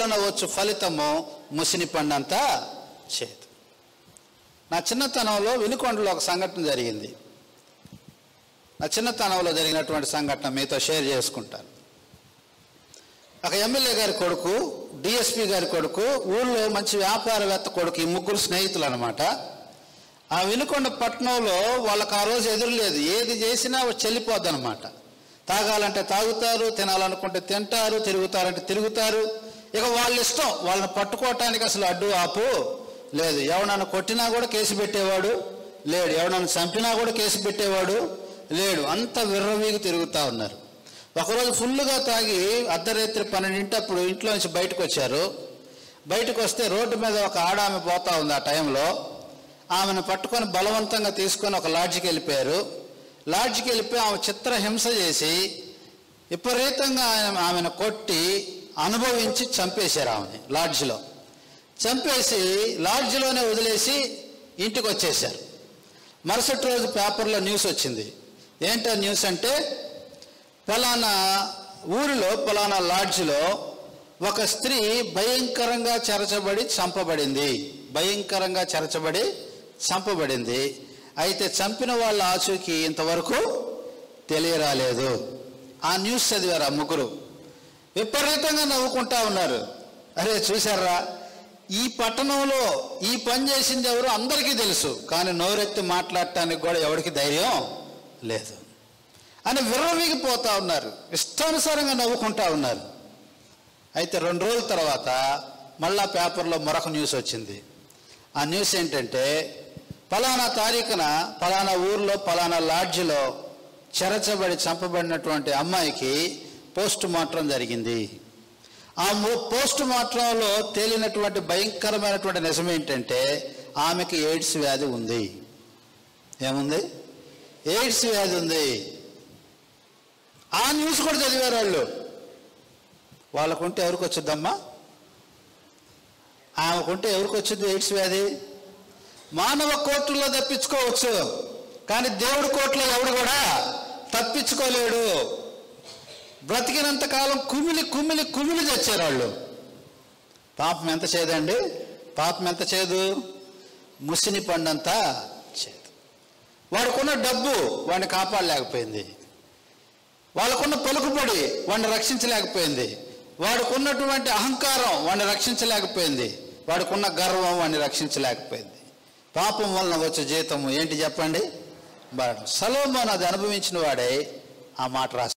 వలన వచ్చు ఫలితము ముసిని పండంతా చేదు నా చిన్నతనంలో వినుకొండలో ఒక సంఘటన జరిగింది నా చిన్నతనంలో జరిగినటువంటి సంఘటన మీతో షేర్ చేసుకుంటాను ఒక ఎమ్మెల్యే గారి కొడుకు డిఎస్పి గారి కొడుకు ఊళ్ళో మంచి వ్యాపారవేత్త కొడుకు ఈ ముగ్గురు స్నేహితులు అనమాట ఆ వినుకొండ పట్టణంలో వాళ్ళకి ఆ రోజు ఎదురులేదు ఏది చేసినా చెల్లిపోద్ది అనమాట తాగాలంటే తాగుతారు తినాలనుకుంటే తింటారు తిరుగుతారంటే తిరుగుతారు ఇక వాళ్ళ ఇష్టం వాళ్ళని పట్టుకోవటానికి అసలు అడ్డు ఆపు లేదు ఎవడన్నా కొట్టినా కూడా కేసు పెట్టేవాడు లేడు ఎవడన్నా చంపినా కూడా కేసు పెట్టేవాడు లేడు అంత విర్రవీగి తిరుగుతూ ఉన్నారు ఒకరోజు ఫుల్గా తాగి అర్ధరాత్రి పన్నెండింటప్పుడు ఇంట్లో నుంచి బయటకు వచ్చారు బయటకు వస్తే రోడ్డు మీద ఒక ఆడామె పోతా ఉంది ఆ టైంలో ఆమెను పట్టుకొని బలవంతంగా తీసుకొని ఒక లాడ్జికి వెళ్ళిపోయారు లాడ్జికి వెళ్ళిపోయి ఆమె చిత్ర హింస చేసి విపరీతంగా ఆయన ఆమెను కొట్టి అనుభవించి చంపేశారు ఆమెని లాడ్జిలో చంపేసి లాడ్జిలోనే వదిలేసి ఇంటికి వచ్చేశారు మరుసటి రోజు పేపర్లో న్యూస్ వచ్చింది ఏంటో న్యూస్ అంటే ఫలానా ఊరిలో ఫలానా లాడ్జిలో ఒక స్త్రీ భయంకరంగా చెరచబడి చంపబడింది భయంకరంగా చెరచబడి చంపబడింది అయితే చంపిన వాళ్ళ ఆచూకీ ఇంతవరకు తెలియరాలేదు ఆ న్యూస్ చదివారు ఆ ముగ్గురు విపరీతంగా నవ్వుకుంటా ఉన్నారు అరే చూసారా ఈ పట్టణంలో ఈ పని చేసింది ఎవరు అందరికీ తెలుసు కానీ నోరెత్తి మాట్లాడటానికి కూడా ఎవరికి ధైర్యం లేదు అని విర్రవీగిపోతా ఉన్నారు ఇష్టానుసారంగా నవ్వుకుంటా ఉన్నారు అయితే రెండు రోజుల తర్వాత మళ్ళా పేపర్లో మరొక న్యూస్ వచ్చింది ఆ న్యూస్ ఏంటంటే పలానా తారీఖున పలానా ఊర్లో పలానా లాడ్జిలో చెరచబడి చంపబడినటువంటి అమ్మాయికి పోస్ట్ మార్టం జరిగింది ఆ పోస్ట్ మార్టంలో తేలినటువంటి భయంకరమైనటువంటి నిజం ఏంటంటే ఆమెకి ఎయిడ్స్ వ్యాధి ఉంది ఏముంది ఎయిడ్స్ వ్యాధి ఉంది ఆ న్యూస్ కూడా చదివారు వాళ్ళు వాళ్ళకుంటే ఎవరికి వచ్చిద్దమ్మా ఆమెకుంటే ఎవరికి వచ్చింది ఎయిడ్స్ వ్యాధి మానవ కోర్టులో తప్పించుకోవచ్చు కానీ దేవుడి కోర్టులో ఎవడు కూడా తప్పించుకోలేడు బ్రతికినంత కాలం కుమిలి కుమిలి కుమిలి తెచ్చారు వాళ్ళు పాపం ఎంత చేదండి పాపం ఎంత చేదు ముసిని పండంతా చేదు వాడుకున్న డబ్బు వాడిని కాపాడలేకపోయింది వాళ్ళకున్న పలుకుబడి వాడిని రక్షించలేకపోయింది వాడుకున్నటువంటి అహంకారం వాడిని రక్షించలేకపోయింది వాడుకున్న గర్వం వాడిని రక్షించలేకపోయింది పాపం వలన వచ్చే జీతం ఏంటి చెప్పండి మరణం సలోమోన్ అది అనుభవించిన వాడే ఆ మాట రాసి